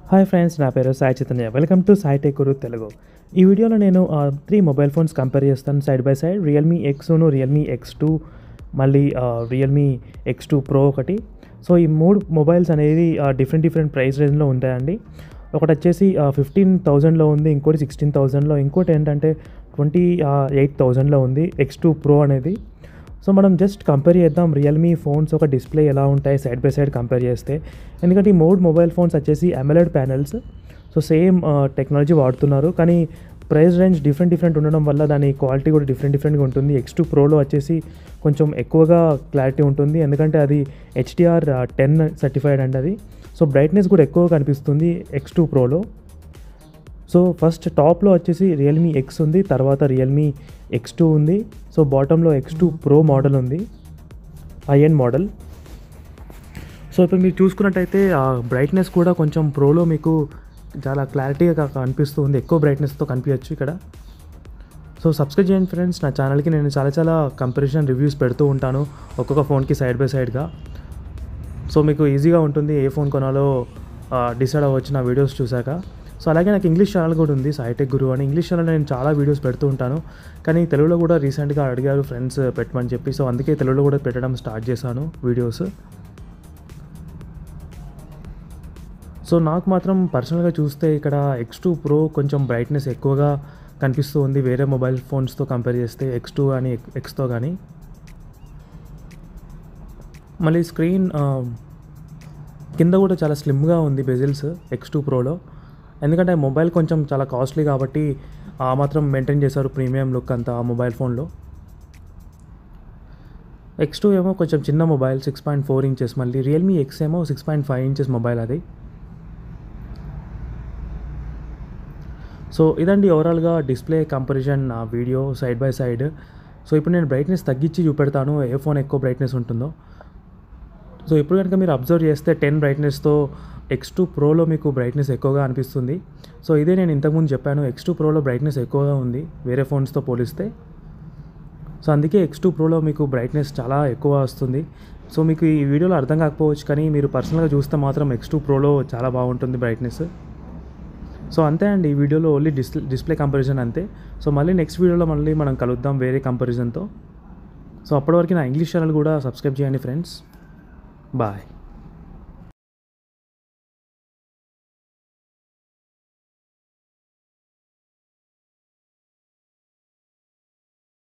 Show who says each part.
Speaker 1: hi friends నా పేరు Sai Chaitanya welcome to Sai టెకురు తెలుగు ఈ వీడియోలో నేను త్రీ మొబైల్ ఫోన్స్ కంపేర్ చేస్తాను సైడ్ బై సైడ్ రియల్మీ ఎక్స్ను రియల్మీ ఎక్స్ టూ మళ్ళీ రియల్మీ ఎక్స్ టూ ప్రో ఒకటి సో ఈ మూడు మొబైల్స్ అనేది డిఫరెంట్ డిఫరెంట్ ప్రైస్ రేంజ్లో ఉంటాయండి ఒకటి వచ్చేసి ఫిఫ్టీన్ థౌజండ్లో ఉంది ఇంకోటి సిక్స్టీన్ థౌజండ్లో ఇంకోటి ఏంటంటే ట్వంటీ ఎయిట్ థౌజండ్లో ఉంది ఎక్స్ టూ ప్రో అనేది సో మనం జస్ట్ కంపేర్ చేద్దాం రియల్మీ ఫోన్స్ ఒక డిస్ప్లే ఎలా ఉంటాయి సైడ్ బై సైడ్ కంపేర్ చేస్తే ఎందుకంటే ఈ మూడు మొబైల్ ఫోన్స్ వచ్చేసి AMOLED panels so same technology వాడుతున్నారు కానీ ప్రైస్ రేంజ్ డిఫరెంట్ డిఫరెంట్ ఉండడం వల్ల దాని క్వాలిటీ కూడా డిఫరెంట్ డిఫరెంట్గా ఉంటుంది ఎక్స్ టూ ప్రోలో వచ్చేసి కొంచెం ఎక్కువగా క్లారిటీ ఉంటుంది ఎందుకంటే అది హెచ్డిఆర్ టెన్ సర్టిఫైడ్ అండి అది సో బ్రైట్నెస్ కూడా ఎక్కువ కనిపిస్తుంది ఎక్స్ టూ ప్రోలో సో ఫస్ట్ టాప్లో వచ్చేసి రియల్మీ ఎక్స్ ఉంది తర్వాత రియల్మీ ఎక్స్ టూ ఉంది సో బాటంలో ఎక్స్ టూ ప్రో మోడల్ ఉంది హై ఎండ్ మోడల్ సో ఇప్పుడు మీరు చూసుకున్నట్టయితే ఆ బ్రైట్నెస్ కూడా కొంచెం ప్రోలో మీకు చాలా క్లారిటీగా కనిపిస్తుంది ఎక్కువ బ్రైట్నెస్తో కనిపించచ్చు ఇక్కడ సో సబ్స్క్రైబ్ చేయండి ఫ్రెండ్స్ నా ఛానల్కి నేను చాలా చాలా కంపారిజన్ రివ్యూస్ పెడుతూ ఉంటాను ఒక్కొక్క ఫోన్కి సైడ్ బై సైడ్గా సో మీకు ఈజీగా ఉంటుంది ఏ ఫోన్ కొనాలో డిసైడ్ అవ్వచ్చు నా వీడియోస్ చూశాక సో అలాగే నాకు ఇంగ్లీష్ ఛానల్ కూడా ఉంది సాయిటెక్ గురు అని ఇంగ్లీష్ ఛానల్ నేను చాలా వీడియోస్ పెడుతూ ఉంటాను కానీ తెలుగులో కూడా రీసెంట్గా అడిగారు ఫ్రెండ్స్ పెట్టమని చెప్పి సో అందుకే తెలుగులో కూడా పెట్టడం స్టార్ట్ చేశాను వీడియోస్ సో నాకు మాత్రం పర్సనల్గా చూస్తే ఇక్కడ ఎక్స్ టూ ప్రో కొంచెం బ్రైట్నెస్ ఎక్కువగా కనిపిస్తూ ఉంది వేరే మొబైల్ ఫోన్స్తో కంపేర్ చేస్తే ఎక్స్ టూ కానీ ఎక్స్తో కానీ మళ్ళీ స్క్రీన్ కింద కూడా చాలా స్లిమ్గా ఉంది బెజిల్స్ ఎక్స్ టూ ప్రోలో ఎందుకంటే మొబైల్ కొంచెం చాలా కాస్ట్లీ కాబట్టి ఆ మాత్రం మెయింటైన్ చేశారు ప్రీమియం లుక్ అంతా ఆ మొబైల్ ఫోన్లో ఎక్స్ టూ ఏమో కొంచెం చిన్న mobile six point four inches మళ్ళీ రియల్మీ ఎక్స్ ఏమో six point five inches mobile అది సో ఇదండి ఓవరాల్గా డిస్ప్లే కంపారిజన్ ఆ video side by side so ఇప్పుడు నేను బ్రైట్నెస్ తగ్గించి చూపెడతాను ఏ ఫోన్ ఎక్కువ బ్రైట్నెస్ ఉంటుందో సో ఇప్పుడు కనుక మీరు అబ్జర్వ్ చేస్తే టెన్ బ్రైట్నెస్తో ఎక్స్ టూ ప్రోలో మీకు బ్రైట్నెస్ ఎక్కువగా అనిపిస్తుంది సో ఇదే నేను ఇంతకుముందు చెప్పాను ఎక్స్ టూ ప్రోలో బ్రైట్నెస్ ఎక్కువగా ఉంది వేరే ఫోన్స్తో పోలిస్తే సో అందుకే ఎక్స్ టూ ప్రోలో మీకు బ్రైట్నెస్ చాలా ఎక్కువ వస్తుంది సో మీకు ఈ వీడియోలో అర్థం కాకపోవచ్చు కానీ మీరు పర్సనల్గా చూస్తే మాత్రం ఎక్స్ టూ ప్రోలో చాలా బాగుంటుంది బ్రైట్నెస్ సో అంతే అండి ఈ వీడియోలో ఓన్లీ డిస్ప్లే డిస్ప్లే కంపారిజన్ అంతే సో మళ్ళీ నెక్స్ట్ వీడియోలో మళ్ళీ మనం కలుద్దాం వేరే కంపారిజన్తో సో అప్పటివరకు నా ఇంగ్లీష్ ఛానల్ కూడా సబ్స్క్రైబ్ చేయండి ఫ్రెండ్స్ బాయ్